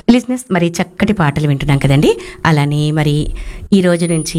లిజినెస్ మరి చక్కటి పాటలు వింటున్నాం కదండి అలానే మరి ఈ రోజు నుంచి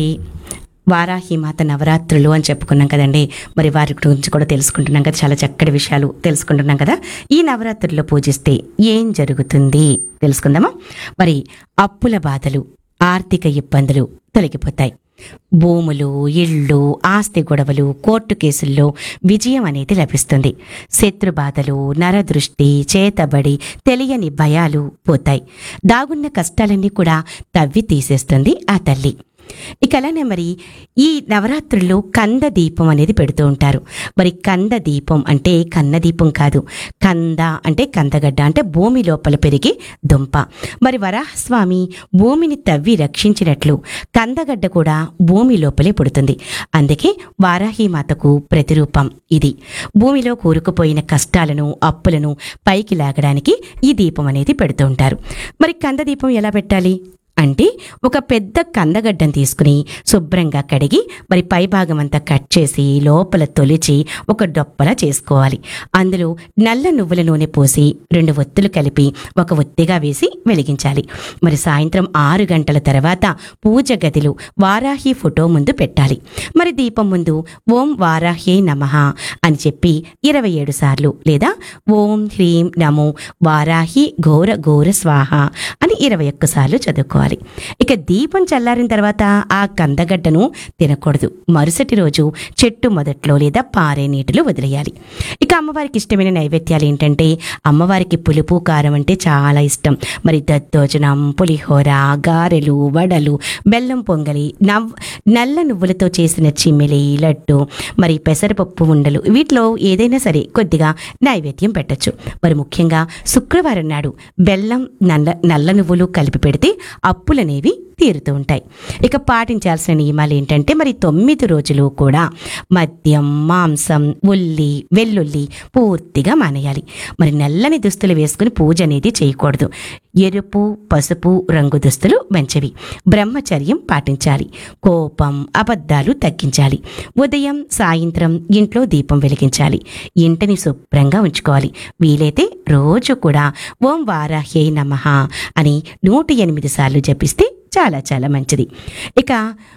వారాహిమాత నవరాత్రులు అని చెప్పుకున్నాం కదండి మరి వారి గురించి కూడా తెలుసుకుంటున్నాం కదా చాలా చక్కటి విషయాలు తెలుసుకుంటున్నాం కదా ఈ నవరాత్రుల్లో పూజిస్తే ఏం జరుగుతుంది తెలుసుకుందామా మరి అప్పుల బాధలు ఆర్థిక ఇబ్బందులు తొలగిపోతాయి భూములు ఇళ్ళు ఆస్తి గొడవలు కోర్టు కేసుల్లో విజయం అనేది లభిస్తుంది శత్రు బాధలు నరదృష్టి చేతబడి తెలియని భయాలు పోతాయి దాగున్న కష్టాలన్నీ కూడా తవ్వి తీసేస్తుంది ఆ తల్లి ఇక అలానే మరి ఈ నవరాత్రుల్లో కంద దీపం అనేది పెడుతూ ఉంటారు మరి కంద దీపం అంటే కన్న దీపం కాదు కంద అంటే కందగడ్డ అంటే భూమి లోపల పెరిగి దుంప మరి వరాహస్వామి భూమిని తవ్వి రక్షించినట్లు కందగడ్డ కూడా భూమి లోపలే పుడుతుంది అందుకే వారాహి మాతకు ప్రతిరూపం ఇది భూమిలో కూరుకుపోయిన కష్టాలను అప్పులను పైకి లాగడానికి ఈ దీపం అనేది పెడుతూ ఉంటారు మరి కంద దీపం ఎలా పెట్టాలి అంటే ఒక పెద్ద కందగడ్డను తీసుకుని శుభ్రంగా కడిగి మరి పై భాగం అంతా కట్ చేసి లోపల తొలిచి ఒక డొప్పలా చేసుకోవాలి అందులో నల్ల నువ్వుల నూనె పోసి రెండు ఒత్తులు కలిపి ఒక ఒత్తిగా వేసి వెలిగించాలి మరి సాయంత్రం ఆరు గంటల తర్వాత పూజ గదిలో వారాహి ఫోటో ముందు పెట్టాలి మరి దీపం ముందు ఓం వారాహి నమః అని చెప్పి ఇరవై ఏడు సార్లు లేదా ఓం హ్రీం నమో వారాహి ఘోర ఘోర స్వాహ అని ఇరవై ఒక్క సార్లు చదువుకోవాలి ఇక దీపం చల్లారిన తర్వాత ఆ కందగడ్డను తినకూడదు మరుసటి రోజు చెట్టు మొదట్లో లేదా పారే నీటిలో వదిలేయాలి ఇక అమ్మవారికి ఇష్టమైన నైవేద్యాలు ఏంటంటే అమ్మవారికి పులుపు కారం అంటే చాలా ఇష్టం మరి దద్దోజనం పులిహోర గారెలు వడలు బెల్లం పొంగలి నవ్ నల్ల నువ్వులతో చేసిన చిమ్మిలి లడ్డు మరి పెసరపప్పు ఉండలు వీటిలో ఏదైనా సరే కొద్దిగా నైవేద్యం పెట్టచ్చు మరి ముఖ్యంగా శుక్రవారం నాడు బెల్లం నల్ల నల్ల నువ్వులు కలిపి పెడితే అప్పులనేవి తీరుతూ ఉంటాయి ఇక పాటించాల్సిన నియమాలు ఏంటంటే మరి తొమ్మిది రోజులు కూడా మద్యం మాంసం ఉల్లి వెల్లుల్లి పూర్తిగా మానేయాలి మరి నల్లని దుస్తులు వేసుకుని పూజ అనేది చేయకూడదు ఎరుపు పసుపు రంగు దుస్తులు మంచివి బ్రహ్మచర్యం పాటించాలి కోపం అబద్ధాలు తగ్గించాలి ఉదయం సాయంత్రం ఇంట్లో దీపం వెలిగించాలి ఇంటిని శుభ్రంగా ఉంచుకోవాలి వీలైతే రోజు కూడా ఓం వారాహ్యై నమః అని నూట ఎనిమిది సార్లు జపిస్తే చాలా చాలా మంచిది ఇక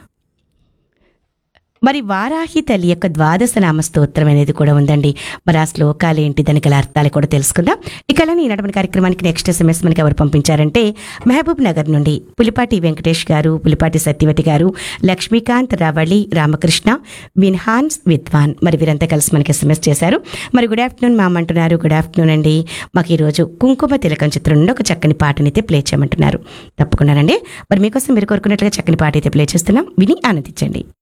మరి వారాహి తల్లి యొక్క ద్వాదశ నామ స్తోత్రం అనేది కూడా ఉందండి మరి ఆ శ్లోకాలు ఏంటి దానికి గల అర్థాలు కూడా తెలుసుకుందాం ఇక అలానే ఈనాటి కార్యక్రమానికి నెక్స్ట్ ఎస్ఎంఎస్ మనకి ఎవరు పంపించారంటే మహబూబ్ నగర్ నుండి పులిపాటి వెంకటేష్ గారు పులిపాటి సత్యవతి గారు లక్ష్మీకాంత్ రవళి రామకృష్ణ విన్హాన్స్ విద్వాన్ మరి వీరంతా కలిసి మనకి ఎస్ఎంఎస్ చేశారు మరి గుడ్ ఆఫ్టర్నూన్ మామ అంటున్నారు గుడ్ ఆఫ్టర్నూన్ అండి మాకు ఈరోజు కుంకుమ తిలకం చిత్రం నుండి ఒక చక్కని పాటనైతే ప్లే చేయమంటున్నారు తప్పకుండానండి మరి మీకోసం మీరు కోరుకున్నట్లుగా చక్కని పాట అయితే ప్లే చేస్తున్నాం విని ఆనందించండి